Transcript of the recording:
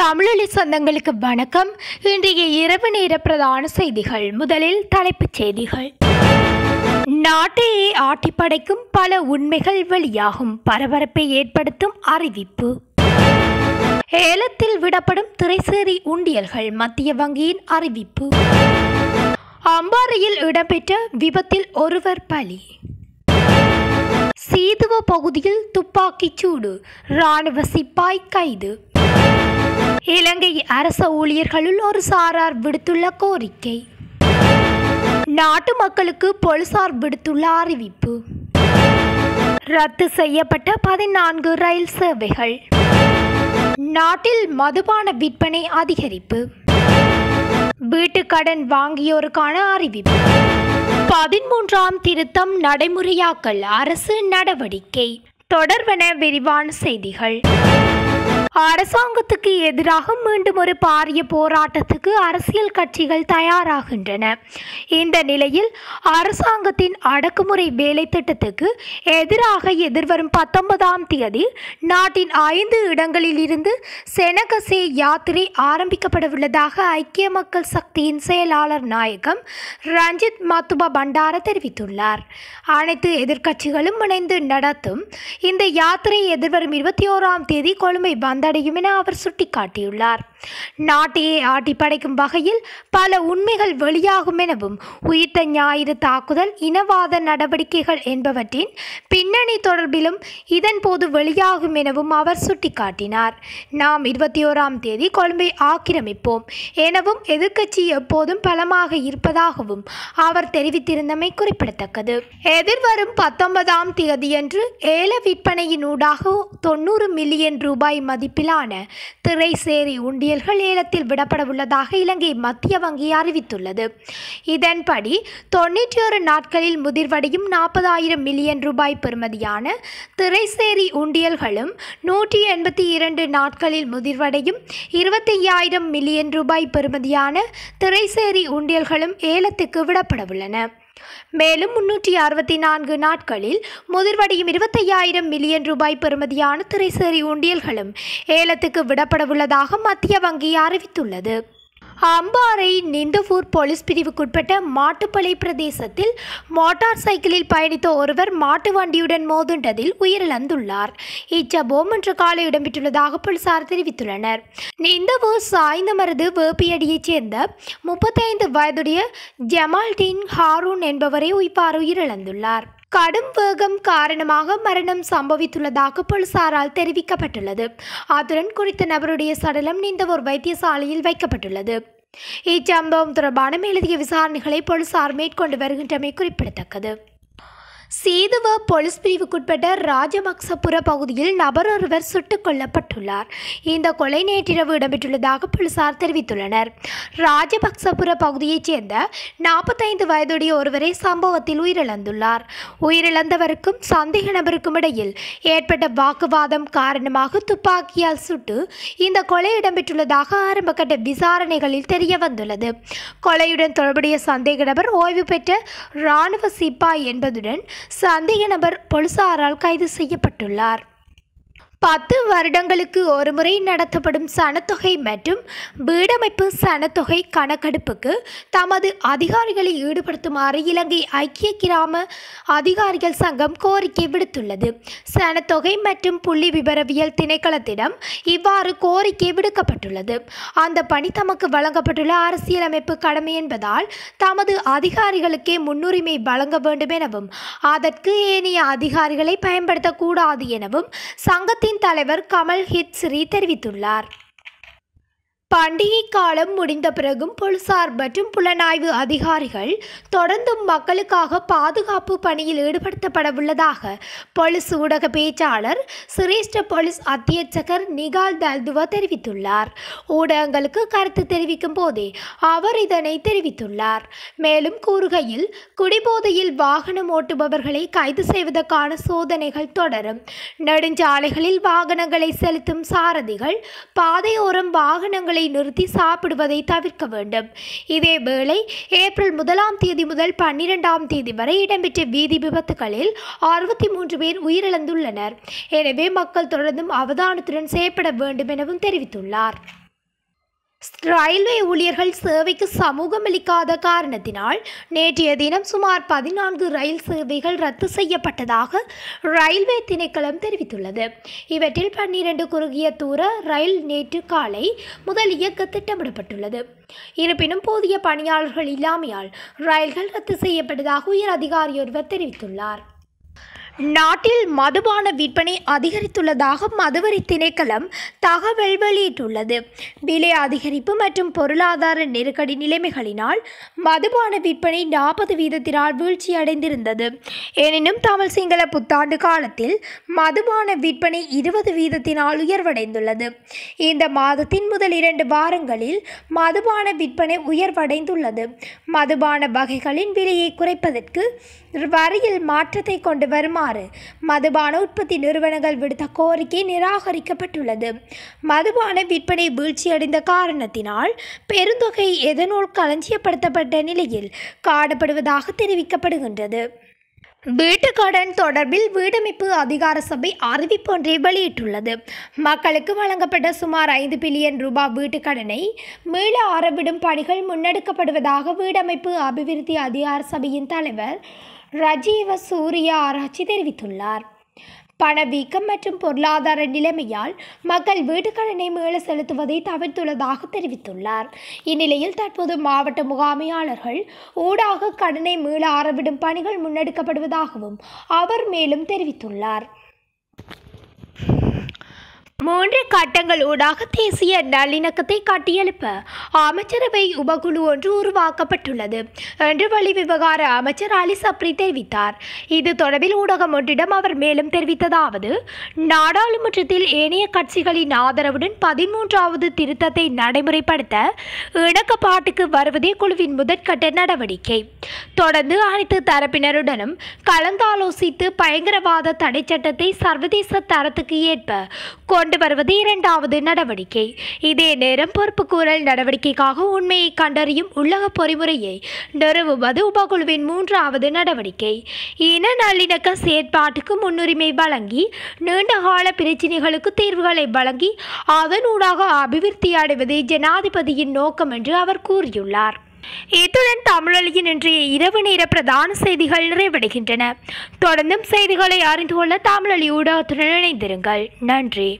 தமிழொலி சொந்தங்களுக்கு வணக்கம் இன்றைய இரவு நேர பிரதான செய்திகள் முதலில் தலைப்புச் செய்திகள் நாட்டையே ஆட்டிப்படைக்கும் பல உண்மைகள் வெளியாகும் பரபரப்பை ஏற்படுத்தும் அறிவிப்பு ஏலத்தில் விடப்படும் திரைசேரி உண்டியல்கள் மத்திய வங்கியின் அறிவிப்பு அம்பாறையில் இடம்பெற்ற விபத்தில் ஒருவர் பலி சீதுவ பகுதியில் துப்பாக்கிச் சூடு இராணுவ சிப்பாய் கைது இலங்கை அரச ஊழியர்களுள் ஒரு சாரார் விடுத்துள்ள கோரிக்கை நாட்டு மக்களுக்கு போலீசார் விடுத்துள்ள அறிவிப்பு ரத்து செய்யப்பட்ட பதினான்கு ரயில் சேவைகள் நாட்டில் மதுபான விற்பனை அதிகரிப்பு வீட்டுக்கடன் வாங்கியோருக்கான அறிவிப்பு பதிமூன்றாம் திருத்தம் நடைமுறையாக்கல் அரசு நடவடிக்கை தொடர்பென விரிவான செய்திகள் அரசாங்கத்துக்கு எதிராக மீண்டும் ஒரு பாரிய போராட்டத்துக்கு அரசியல் கட்சிகள் தயாராகின்றன இந்த நிலையில் அரசாங்கத்தின் அடக்குமுறை வேலை திட்டத்துக்கு எதிராக எதிர்வரும் பத்தொன்பதாம் தேதி நாட்டின் ஐந்து இடங்களில் இருந்து செனகசே யாத்திரை ஆரம்பிக்கப்படவுள்ளதாக ஐக்கிய மக்கள் சக்தியின் செயலாளர் நாயகம் ரஞ்சித் மத்துப பண்டார தெரிவித்துள்ளார் அனைத்து எதிர்க்கட்சிகளும் இணைந்து நடத்தும் இந்த யாத்திரை எதிர்வரும் இருபத்தி ஓராம் தேதி கொழும்பை வந்தடையும் என அவர் சுட்டிக்காட்டியுள்ளார் நாட்டையே ஆட்டி படைக்கும் வகையில் பல உண்மைகள் வெளியாகும் எனவும் உயிர்த்த ஞாயிறு தாக்குதல் இனவாத நடவடிக்கைகள் என்பவற்றின் பின்னணி தொடர்பிலும் இதன்போது வெளியாகும் எனவும் அவர் சுட்டிக்காட்டினார் நாம் இருபத்தி ஓராம் தேதி கொழும்பை ஆக்கிரமிப்போம் எனவும் எதிர்க்கட்சி எப்போதும் பலமாக இருப்பதாகவும் அவர் தெரிவித்திருந்தமை குறிப்பிடத்தக்கது எதிர்வரும் பத்தொன்பதாம் தேதியன்று ஏல விற்பனையினூடாக தொண்ணூறு மில்லியன் ரூபாய் மதிப்பிலான திரைசேரி உண்டியல்கள் ஏலத்தில் விடப்படவுள்ளதாக இலங்கை மத்திய வங்கி அறிவித்துள்ளது இதன்படி தொண்ணூற்றி ஒரு நாட்களில் முதிர்வடையும் நாற்பதாயிரம் மில்லியன் ரூபாய் பெறுமதியான திரைசேரி உண்டியல்களும் நூற்றி எண்பத்தி இரண்டு நாட்களில் முதிர்வடையும் இருபத்தையாயிரம் மில்லியன் ரூபாய் பெறுமதியான திரைசேரி உண்டியல்களும் ஏலத்துக்கு விடப்படவுள்ளன மேலும் முன்னூற்றி அறுபத்தி நான்கு நாட்களில் முதிர்வடையும் இருபத்தையாயிரம் மில்லியன் ரூபாய் பெறுமதியான திரைசேரி உண்டியல்களும் ஏலத்துக்கு விடப்படவுள்ளதாக மத்திய வங்கி அறிவித்துள்ளது அம்பாறை நிந்தவூர் போலீஸ் பிரிவுக்குட்பட்ட மாட்டுப்பளை பிரதேசத்தில் மோட்டார் சைக்கிளில் பயணித்த ஒருவர் மாட்டு வண்டியுடன் மோதுண்டதில் உயிரிழந்துள்ளார் இச்சம்பவம் இன்று காலை இடம்பெற்றுள்ளதாக போலீசார் தெரிவித்துள்ளனர் நிந்தவூர் சாய்ந்தமருது வேப்பியடியைச் சேர்ந்த முப்பத்தைந்து வயதுடைய ஜமால்டீன் ஹாரூன் என்பவரை இவ்வாறு உயிரிழந்துள்ளார் கடும் வேகம் காரணமாக மரணம் சம்பவித்துள்ளதாக போலீசாரால் தெரிவிக்கப்பட்டுள்ளது அத்துடன் குறித்த நபருடைய சடலம் நிந்தவூர் வைத்தியசாலையில் வைக்கப்பட்டுள்ளது இச்சம்பவம் தொடர்பான மேலதிக விசாரணைகளை போலீசார் மேற்கொண்டு வருகின்றமை குறிப்பிடத்தக்கது சீதுவ போலீஸ் பிரிவுக்குட்பட்ட ராஜமக்சபுர பகுதியில் நபர் ஒருவர் சுட்டுக் கொல்லப்பட்டுள்ளார் இந்த கொலை நேற்றிரவு இடம்பெற்றுள்ளதாக போலீசார் தெரிவித்துள்ளனர் ராஜபக்சபுர பகுதியைச் சேர்ந்த நாற்பத்தைந்து வயதுடைய ஒருவரை சம்பவத்தில் உயிரிழந்துள்ளார் உயிரிழந்தவருக்கும் சந்தேக நபருக்கும் இடையில் ஏற்பட்ட வாக்குவாதம் காரணமாக துப்பாக்கியால் சுட்டு இந்த கொலை இடம்பெற்றுள்ளதாக ஆரம்பகட்ட விசாரணைகளில் தெரிய வந்துள்ளது கொலையுடன் தொடர்புடைய சந்தேக நபர் ஓய்வு பெற்ற இராணுவ சிப்பாய் என்பதுடன் சந்தேக நபர் போலீசாரால் கைது செய்யப்பட்டுள்ளார் பத்து வருடங்களுக்கு ஒருமுறை நடத்தப்படும் சனத்தொகை மற்றும் வீடமைப்பு சனத்தொகை கணக்கெடுப்புக்கு தமது அதிகாரிகளை ஈடுபடுத்துமாறு இலங்கை ஐக்கிய கிராம அதிகாரிகள் சங்கம் கோரிக்கை விடுத்துள்ளது சனத்தொகை மற்றும் புள்ளி விபரவியல் திணைக்களத்திடம் இவ்வாறு கோரிக்கை விடுக்கப்பட்டுள்ளது அந்த பணி தமக்கு வழங்கப்பட்டுள்ள அரசியலமைப்பு கடமை என்பதால் தமது அதிகாரிகளுக்கே முன்னுரிமை வழங்க வேண்டும் எனவும் அதற்கு ஏனைய அதிகாரிகளை பயன்படுத்தக்கூடாது எனவும் சங்கத்தின் தலைவர் கமல் ஹிட்ஸ்ரி தெரிவித்துள்ளார் பண்டிகை காலம் முடிந்த பிறகும் போலீசார் மற்றும் புலனாய்வு அதிகாரிகள் தொடர்ந்தும் மக்களுக்காக பாதுகாப்பு பணியில் ஈடுபடுத்தப்படவுள்ளதாக போலீஸ் ஊடக பேச்சாளர் சிரேஷ்ட போலீஸ் அத்தியட்சகர் நிகால் தல்துவா தெரிவித்துள்ளார் ஊடகங்களுக்கு கருத்து தெரிவிக்கும் போதே அவர் இதனை தெரிவித்துள்ளார் மேலும் கூறுகையில் குடிபோதையில் வாகனம் ஓட்டுபவர்களை கைது செய்வதற்கான சோதனைகள் தொடரும் நெடுஞ்சாலைகளில் வாகனங்களை செலுத்தும் சாரதிகள் பாதையோரம் வாகனங்களை நிறுத்தி சாப்பிடுவதை தவிர்க்க வேண்டும் இதேவேளை ஏப்ரல் முதலாம் தேதி முதல் பன்னிரெண்டாம் தேதி வரை இடம்பெற்ற வீதி விபத்துகளில் அறுபத்தி மூன்று பேர் உயிரிழந்துள்ளனர் எனவே மக்கள் தொடர்ந்தும் அவதானத்துடன் செயற்பட வேண்டும் எனவும் தெரிவித்துள்ளார் ரயில்வே ஊழியர்கள் சேவைக்கு சமூகமளிக்காத காரணத்தினால் நேற்றைய தினம் சுமார் பதினான்கு ரயில் சேவைகள் ரத்து செய்யப்பட்டதாக ரயில்வே திணைக்களம் தெரிவித்துள்ளது இவற்றில் பன்னிரண்டு குறுகிய தூர ரயில் நேற்று காலை முதல் இயக்க திட்டமிடப்பட்டுள்ளது இருப்பினும் போதிய பணியாளர்கள் இல்லாமையால் ரயில்கள் ரத்து செய்யப்பட்டதாக உயர் அதிகாரியொருவர் தெரிவித்துள்ளார் நாட்டில் மதுபான விற்பனை அதிகரித்துள்ளதாக மதுவரி திணைக்களம் தகவல் வெளியிட்டுள்ளது விலை அதிகரிப்பு மற்றும் பொருளாதார நெருக்கடி நிலைமைகளினால் மதுபான விற்பனை நாற்பது வீதத்தினால் வீழ்ச்சியடைந்திருந்தது எனினும் தமிழ் சிங்கள புத்தாண்டு காலத்தில் மதுபான விற்பனை இருபது வீதத்தினால் உயர்வடைந்துள்ளது இந்த மாதத்தின் முதல் இரண்டு வாரங்களில் மதுபான விற்பனை உயர்வடைந்துள்ளது மதுபான வகைகளின் விலையை குறைப்பதற்கு வரியில் மாற்றத்தை கொண்டு வருமாறு மதுபான உற்பத்தி நிறுவனங்கள் விடுத்த கோரிக்கை நிராகரிக்கப்பட்டுள்ளது மதுபான விற்பனை வீழ்ச்சியடைந்த காரணத்தினால் பெருந்தொகை எதனோல் களஞ்சியப்படுத்தப்பட்ட நிலையில் காணப்படுவதாக தெரிவிக்கப்படுகின்றது வீட்டுக்கடன் தொடர்பில் வீடமைப்பு அதிகார சபை அறிவிப்பு ஒன்றை வெளியிட்டுள்ளது மக்களுக்கு வழங்கப்பட்ட சுமார் ஐந்து பில்லியன் ரூபாய் வீட்டுக்கடனை மீள ஆரம்பிடும் பணிகள் முன்னெடுக்கப்படுவதாக வீடமைப்பு அபிவிருத்தி அதிகார சபையின் தலைவர் ரஜீவ சூரிய ஆராய்ச்சி தெரிவித்துள்ளார் பணவீக்கம் மற்றும் பொருளாதார நிலைமையால் மக்கள் வீட்டுக்கடனை மீள செலுத்துவதை தவிர்த்துள்ளதாக தெரிவித்துள்ளார் இந்நிலையில் தற்போது மாவட்ட முகாமையாளர்கள் ஊடாக கடனை மீள ஆரம்பிடும் பணிகள் முன்னெடுக்கப்படுவதாகவும் அவர் மேலும் தெரிவித்துள்ளார் மூன்று கட்டங்கள் ஊடாக தேசிய நல்லிணக்கத்தை கட்டியெழுப்ப அமைச்சரவை உபகுழு ஒன்று உருவாக்கப்பட்டுள்ளது என்று வெளி விவகார அமைச்சர் அலி சப்ரி தெரிவித்தார் இது தொடர்பில் ஊடகம் ஒன்றிடம் அவர் மேலும் தெரிவித்ததாவது நாடாளுமன்றத்தில் ஏனைய கட்சிகளின் ஆதரவுடன் பதிமூன்றாவது திருத்தத்தை நடைமுறைப்படுத்த இணக்கப்பாட்டுக்கு வருவதே குழுவின் முதற்கட்ட நடவடிக்கை தொடர்ந்து அனைத்து தரப்பினருடனும் கலந்தாலோசித்து பயங்கரவாத தடை சட்டத்தை சர்வதேச தரத்துக்கு ஏற்ப கொண்டு வருவது இரண்டாவது நடவடிக்கை இதே நேரம் பொறுப்புக்கூறல் நடவடிக்கைக்காக உண்மையை கண்டறியும் உள்ளக பொறிமுறையை நிறுவுவது உபகுழுவின் மூன்றாவது நடவடிக்கை இன நல்லிணக்க செயற்பாட்டுக்கு முன்னுரிமை வழங்கி நீண்டகால பிரச்சினைகளுக்கு தீர்வுகளை வழங்கி அதனூடாக அபிவிருத்தி அடைவதே ஜனாதிபதியின் நோக்கம் என்று அவர் கூறியுள்ளார் இத்துடன் தமிழொலியின் இன்றைய இரவு நேர பிரதான செய்திகள் நிறைவடைகின்றன தொடர்ந்தும் செய்திகளை அறிந்து கொள்ள தமிழொலி ஊடகத்துடன் இணைந்திருங்கள் நன்றி